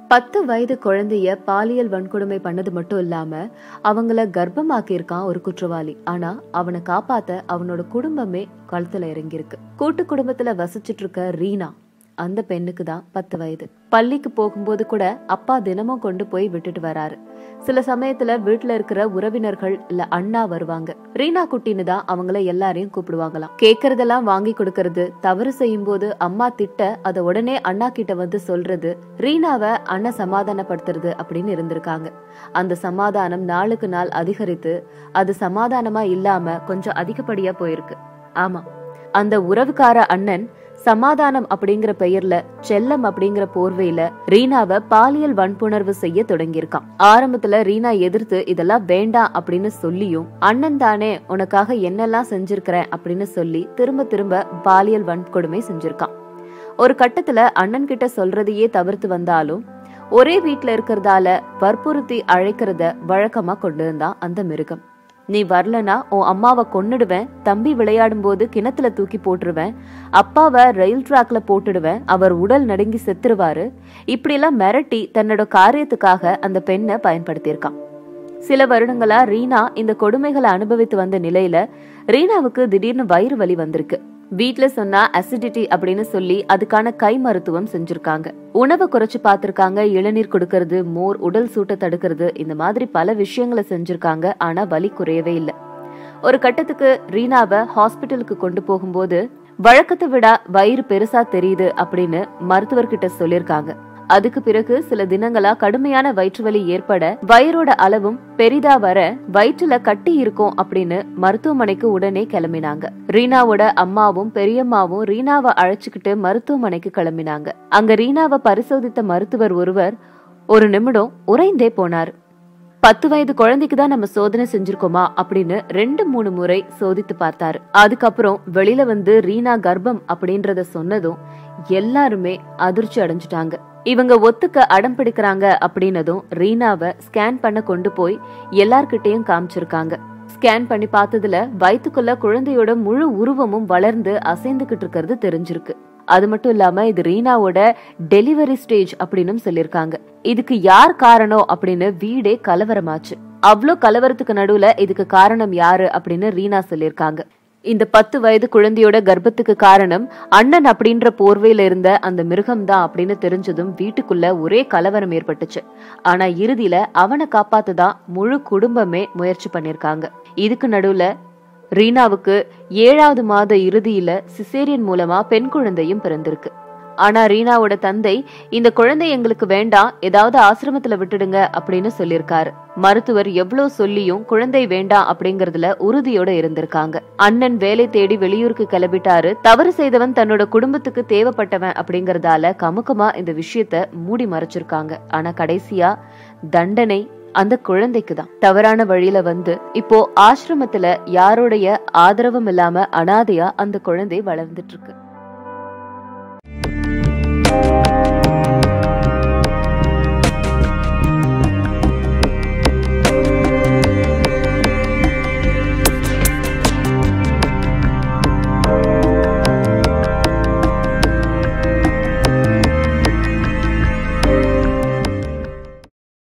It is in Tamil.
பத்து வயது குழந்தைய பாலியல் வன்கொடுமை பண்ணது மட்டும் இல்லாம அவங்கள கர்ப்பமாக்கியிருக்கான் ஒரு குற்றவாளி ஆனா அவனை காப்பாத்த அவனோட குடும்பமே கழுத்துல இறங்கியிருக்கு கூட்டு குடும்பத்துல வசிச்சிட்டு இருக்க ரீனா அந்த பெண்ணுக்கு தான் பத்து வயது பள்ளிக்கு போகும்போது கூட அப்பா தினமும் கொண்டு போய் விட்டுட்டு வராரு சில சமயத்துல வீட்டுல இருக்கிற உறவினர்கள் இல்ல அண்ணா வருவாங்க ரீனா குட்டின்னு தான் அவங்கள எல்லாரையும் கூப்பிடுவாங்களாம் கேக்குறதெல்லாம் வாங்கி கொடுக்கறது தவறு செய்யும் போது அம்மா திட்ட அத உடனே அண்ணா கிட்ட வந்து சொல்றது ரீனாவை அண்ணன் சமாதானப்படுத்துறது அப்படின்னு இருந்திருக்காங்க அந்த சமாதானம் நாளுக்கு நாள் அதிகரித்து அது சமாதானமா இல்லாம கொஞ்சம் அதிகப்படியா போயிருக்கு ஆமா அந்த உறவுக்கார அண்ணன் சமாதானம் அப்படிங்கிற பெயர்ல செல்லம் அப்படிங்கிற போர்வையில ரீனாவை பாலியல் வன்புணர்வு செய்ய தொடங்கியிருக்கான் ஆரம்பத்துல ரீனா எதிர்த்து இதெல்லாம் வேண்டாம் அப்படின்னு சொல்லியும் அண்ணன் தானே உனக்காக என்னெல்லாம் செஞ்சிருக்கிறேன் அப்படின்னு சொல்லி திரும்ப திரும்ப பாலியல் வன்கொடுமை செஞ்சிருக்கான் ஒரு கட்டத்துல அண்ணன் கிட்ட சொல்றதையே தவிர்த்து வந்தாலும் ஒரே வீட்ல இருக்கிறதால வற்புறுத்தி அழைக்கிறத வழக்கமா கொண்டு இருந்தான் அந்த மிருகம் நீ வரலனா உன் அம்மாவை கொன்னுடுவேன் தம்பி விளையாடும் போது கிணத்துல தூக்கி போட்டுருவேன் அப்பாவை ரயில் டிராக்ல போட்டுடுவேன் அவர் உடல் நடுங்கி செத்துருவாரு இப்படியெல்லாம் மிரட்டி தன்னோட காரியத்துக்காக அந்த பெண்ணை பயன்படுத்தியிருக்கான் சில வருடங்களா ரீனா இந்த கொடுமைகளை அனுபவித்து வந்த நிலையில ரீனாவுக்கு திடீர்னு வயிறு வலி வந்திருக்கு வீட்ல சொன்னா அசிடிட்டி அப்படின்னு சொல்லி அதுக்கான கை மருத்துவம் செஞ்சிருக்காங்க உணவை குறைச்சு பார்த்திருக்காங்க இளநீர் கொடுக்கறது மோர் உடல் சூட்டை தடுக்கிறது இந்த மாதிரி பல விஷயங்களை செஞ்சிருக்காங்க ஆனா வலி குறையவே இல்லை ஒரு கட்டத்துக்கு ரீனாவை ஹாஸ்பிட்டலுக்கு கொண்டு போகும்போது வழக்கத்தை விட வயிறு பெருசா தெரியுது அப்படின்னு மருத்துவர்கிட்ட சொல்லிருக்காங்க அதுக்கு பிறகு சில தினங்களா கடுமையான வயிற்று வலி ஏற்பட வயிறோட அளவும் பெரிதா வர வயிற்றுல கட்டி இருக்கும் அப்படின்னு மருத்துவமனைக்கு உடனே கிளம்பினாங்க ரீனாவோட அம்மாவும் பெரியம்மாவும் ரீனாவை அழைச்சுக்கிட்டு மருத்துவமனைக்கு கிளம்பினாங்க அங்க ரீனாவை பரிசோதித்த மருத்துவர் ஒருவர் ஒரு நிமிடம் உறைந்தே போனார் பத்து வயது குழந்தைக்கு தான் நம்ம சோதனை செஞ்சிருக்கோமா அப்படின்னு ரெண்டு மூணு முறை சோதித்து பார்த்தாரு அதுக்கப்புறம் வெளியில வந்து ரீனா கர்ப்பம் அப்படின்றத சொன்னதும் எல்லாருமே அதிர்ச்சி அடைஞ்சிட்டாங்க இவங்க ஒத்துக்க அடம் பிடிக்கிறாங்க அப்படின்னதும் ரீனாவை ஸ்கேன் பண்ண கொண்டு போய் எல்லார்கிட்டயும் காமிச்சிருக்காங்க ஸ்கேன் பண்ணி பார்த்ததுல வயித்துக்குள்ள குழந்தையோட முழு உருவமும் வளர்ந்து அசைந்துகிட்டு இருக்கிறது தெரிஞ்சிருக்கு அது மட்டும் இல்லாம இது ரீனாவோட டெலிவரி ஸ்டேஜ் அப்படின்னு சொல்லிருக்காங்க இதுக்கு யார் காரணம் அப்படின்னு வீடே கலவரமாச்சு அவ்வளோ கலவரத்துக்கு நடுவுல இதுக்கு காரணம் யாரு அப்படின்னு ரீனா சொல்லிருக்காங்க இந்த பத்து வயது குழந்தையோட கர்ப்பத்துக்கு காரணம் அண்ணன் அப்படின்ற போர்வையில இருந்த அந்த மிருகம் தான் அப்படின்னு தெரிஞ்சதும் வீட்டுக்குள்ள ஒரே கலவரம் ஏற்பட்டுச்சு ஆனா இறுதியில அவனை காப்பாத்ததான் முழு குடும்பமே முயற்சி பண்ணிருக்காங்க இதுக்கு நடுவுல ரீனாவுக்கு ஏழாவது மாத இறுதியில சிசேரியன் மூலமா பெண் குழந்தையும் பிறந்திருக்கு ஆனா ரீனாவோட தந்தை இந்த குழந்தை எங்களுக்கு வேண்டாம் ஏதாவது ஆசிரமத்துல விட்டுடுங்க அப்படின்னு சொல்லியிருக்காரு மருத்துவர் எவ்வளவு சொல்லியும் குழந்தை வேண்டாம் அப்படிங்கறதுல உறுதியோட இருந்திருக்காங்க அண்ணன் வேலை தேடி வெளியூருக்கு கிளம்பிட்டாரு தவறு செய்தவன் தன்னோட குடும்பத்துக்கு தேவைப்பட்டவன் அப்படிங்கறதால கமுக்கமா இந்த விஷயத்த மூடி மறைச்சிருக்காங்க ஆனா கடைசியா தண்டனை அந்த குழந்தைக்கு தான் தவறான வழியில வந்து இப்போ ஆசிரமத்துல யாருடைய ஆதரவும் இல்லாம அனாதையா அந்த குழந்தை வளர்ந்துட்டு இருக்கு